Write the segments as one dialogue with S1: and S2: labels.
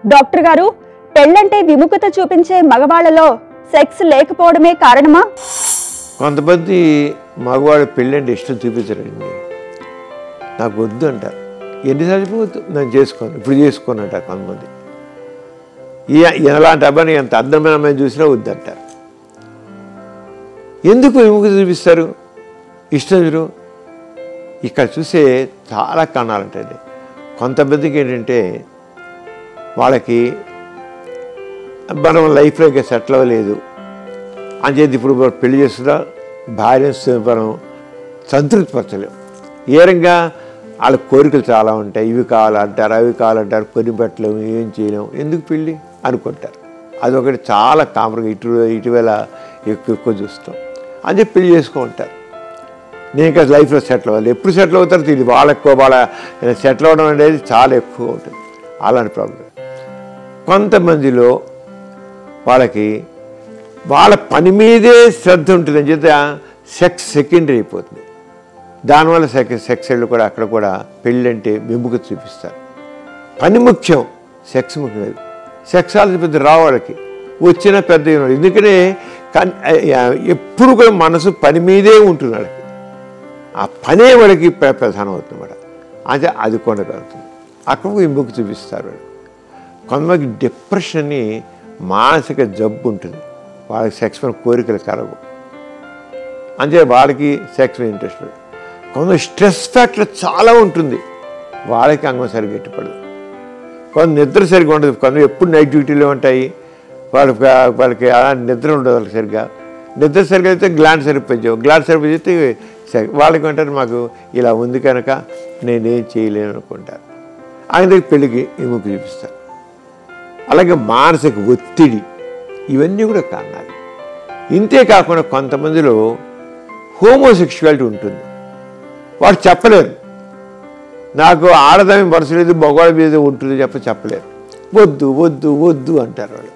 S1: Doctor గారు పెళ్ళంటే విముఖత చూపించే మగవాళ్లలో సెక్స్ లేకపోవడమే కారణమా
S2: కొంతమంది మగవాడు పెళ్ళంటే ఇష్టం చూపించరండి నాకు వద్దు అంటారు ఎన్నిసార్లు వద్దు నేను చేసుకోను ఇప్పుడు చేసుకోను అంటారు కొంతమంది ఈ ఎలాంటి అబ్బాయిని ఎంత అందమైన అమ్మాయిని చూసినా వద్దంటారు ఎందుకు విముఖత చూపిస్తారు ఇష్టం మీరు ఇక్కడ చూసే చాలా కారణాలు ఉంటాయండి కొంతమందికి ఏంటంటే వాళ్ళకి మనం లైఫ్లో ఇంకా సెటిల్ అవ్వలేదు అని చెప్పి ఇప్పుడు మనం పెళ్లి చేస్తున్నా భార్య మనం సంతృప్తిపరచలేం ఏ రంగా వాళ్ళ కోరికలు చాలా ఉంటాయి ఇవి కావాలంటారు అవి కావాలంటారు కొని పెట్టలేము ఏం చేయలేము ఎందుకు పెళ్ళి అనుకుంటారు అదొకటి చాలా కామన్గా ఇటు ఇటీవల ఎక్కువ ఎక్కువ చూస్తాం అని చెప్పి పెళ్లి చేసుకుంటారు నేను ఇంకా లైఫ్లో సెటిల్ అవ్వాలి ఎప్పుడు సెటిల్ అవుతారో తెలియదు వాళ్ళకు వాళ్ళ సెటిల్ అవ్వడం అనేది చాలా ఎక్కువ ఉంటుంది అలాంటి ప్రాబ్లం కొంతమందిలో వాళ్ళకి వాళ్ళ పని మీదే శ్రద్ధ ఉంటుంది అని చేత సెక్స్ సెకండరీ అయిపోతుంది దానివల్ల సెక్ సెక్స్ వాళ్ళు కూడా అక్కడ కూడా పెళ్ళి అంటే విముఖత చూపిస్తారు పని ముఖ్యం సెక్స్ ముఖ్యం లేదు సెక్సాలజీ పెద్ద రావు వాళ్ళకి వచ్చిన పెద్ద ఏం రాదు. ఎందుకంటే కన్- ఎప్పుడు కూడా మనసు పని మీదే ఉంటుంది వాళ్ళకి ఆ పనే వాడికి ప్ర- ప్రధానం అవుతుంది అన్నమాట అంటే అది కొనగలుగుతుంది అక్కడ విముఖ చూపిస్తారు వాళ్ళు కొంతమందికి డిప్రెషన్ అని మానసిక జబ్బు ఉంటుంది వాళ్ళకి సెక్స్ మీద కోరికలు కలవు అంతే వాళ్ళకి సెక్స్ మీద ఇంట్రెస్ట్ లేదు కొంత స్ట్రెస్ ఫ్యాక్టర్ చాలా ఉంటుంది వాళ్ళకి అంగం సరిగ్గా ఎట్టుపడదు కొంత నిద్ర సరిగ్గా ఉండదు కొంత ఎప్పుడు నైట్ డ్యూటీలో ఉంటాయి వాళ్ళకి వాళ్ళకి అలా నిద్ర ఉండదు వాళ్ళకి సరిగ్గా నిద్ర సరిగ్గా అయితే గ్లాండ్ సరిగ్గా పనిచేయవు గ్లాండ్ సరిగ్గా చేస్తే సరి- వాళ్ళకి అంటారు మాకు ఇలా ఉంది కనుక నేనేం చేయలేను అనుకుంటారు ఆయన దగ్గర పెళ్ళికి విముఖ చూపిస్తారు అలాగే మానసిక ఒత్తిడి ఇవన్నీ కూడా కారణాలు ఇంతే కాకుండా కొంతమందిలో హోమోసెక్షువాలిటీ ఉంటుంది వాడు చెప్పలేరు నాకు ఆడదామి మనసు లేదు మగవాడి మీద ఉంటుంది చెప్ప చెప్పలేరు వద్దు వద్దు వద్దు అంటారు వాళ్ళు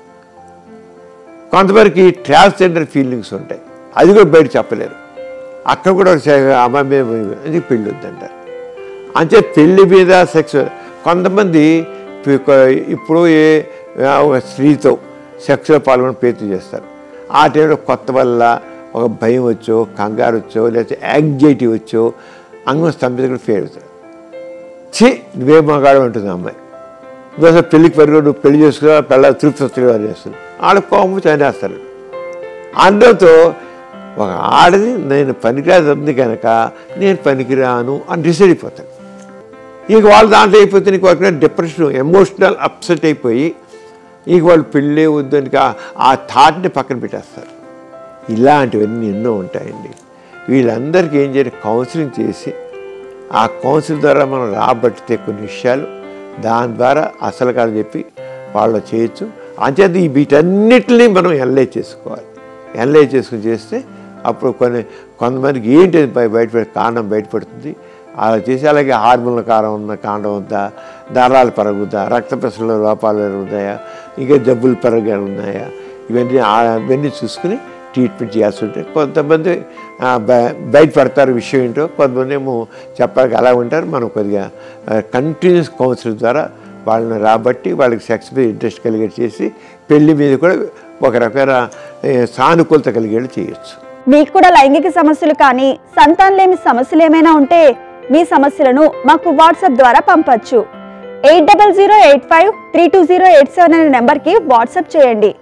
S2: కొంతమందికి ట్రాన్స్జెండర్ ఫీలింగ్స్ ఉంటాయి అది కూడా బయట చెప్పలేరు అక్కడ కూడా ఒక సె- అమ్మాయి మీద అది పెళ్ళి వద్దంటారు అంటే పెళ్లి మీద సెక్స్ కొంతమంది పి- కొ- ఇప్పుడు ఏ ఆ, ఒక స్త్రీతో సెక్స్లో పాల్గొని ప్రయత్నం చేస్తారు ఆ టైంలో కొత్త వల్ల ఒక భయం వచ్చో కంగారు వచ్చో లేకపోతే యాంగ్జైటీ వచ్చో అంగం స్తంభిత కూడా ఫెయిల్ అవుతారు ఛీ నువ్వే మగాడు ఉంటుంది ఆ అమ్మాయి నువ్వు అసలు పెళ్ళికి పరిగొడు నువ్వు పెళ్లి చేసుకున్నా పెళ్ళ తృప్తి వస్తుంది అని చేస్తుంది ఆడ కోపం చదివేస్తారు అందరితో ఒక ఆడది నేను పనికిరాదు ఉంది కనుక నేను పనికిరాను అని డిసైడ్ అయిపోతాడు ఇక వాళ్ళు దాంట్లో అయిపోతే నీకు ఒక డిప్రెషన్ ఎమోషనల్ అప్సెట్ అయిపోయి ఇక వాళ్ళు పెళ్ళే వద్దని ఆ- ఆ థాట్ని పక్కన పెట్టేస్తారు ఇలాంటివన్నీ ఎన్నో ఉంటాయండి వీళ్ళందరికీ ఏం చేయాలి కౌన్సిలింగ్ చేసి ఆ కౌన్సిల్ ద్వారా మనం రాబట్టితే కొన్ని విషయాలు దాని ద్వారా అసలు కాదు చెప్పి వాళ్ళు చేయొచ్చు అంచేత ఈ వీటన్నిటిని మనం ఎనలైజ్ చేసుకోవాలి ఎనలైజ్ చేసుకుని చేస్తే అప్పుడు కొన్ని కొంతమందికి ఏంటి అది బయ- బయటపడే కారణం బయటపడుతుంది అలా చేసి అలాగే హార్మోన్ల కారణం ఉన్న కారణం ఉందా నరాలు పెరుగుతా రక్త ప్రసరణ లోపాలు ఉన్నాయా ఇంకా జబ్బులు పెరగా ఉన్నాయా ఇవన్నీ ఆ- ఇవన్నీ చూసుకుని ట్రీట్మెంట్ చేయాల్సి ఉంటుంది కొంతమంది ఆ, బ- బయటపడతారు విషయం ఏంటో కొంతమంది ఏమో చెప్పాలి అలా ఉంటారు మనం కొద్దిగా కంటిన్యూస్ కౌన్సిలింగ్ ద్వారా వాళ్ళని రాబట్టి వాళ్ళకి సెక్స్ మీద ఇంట్రెస్ట్ కలిగేట్ చేసి పెళ్లి మీద కూడా ఒక రకమైన ఏ, సానుకూలత కలిగేలా చేయొచ్చు
S1: మీకు కూడా లైంగిక సమస్యలు కానీ సంతానలేమి సమస్యలు ఏమైనా ఉంటే మీ సమస్యలను మాకు వాట్సాప్ ద్వారా పంపొచ్చు eight double zero eight five three two zero eight seven అనే నెంబర్కి వాట్సాప్ చేయండి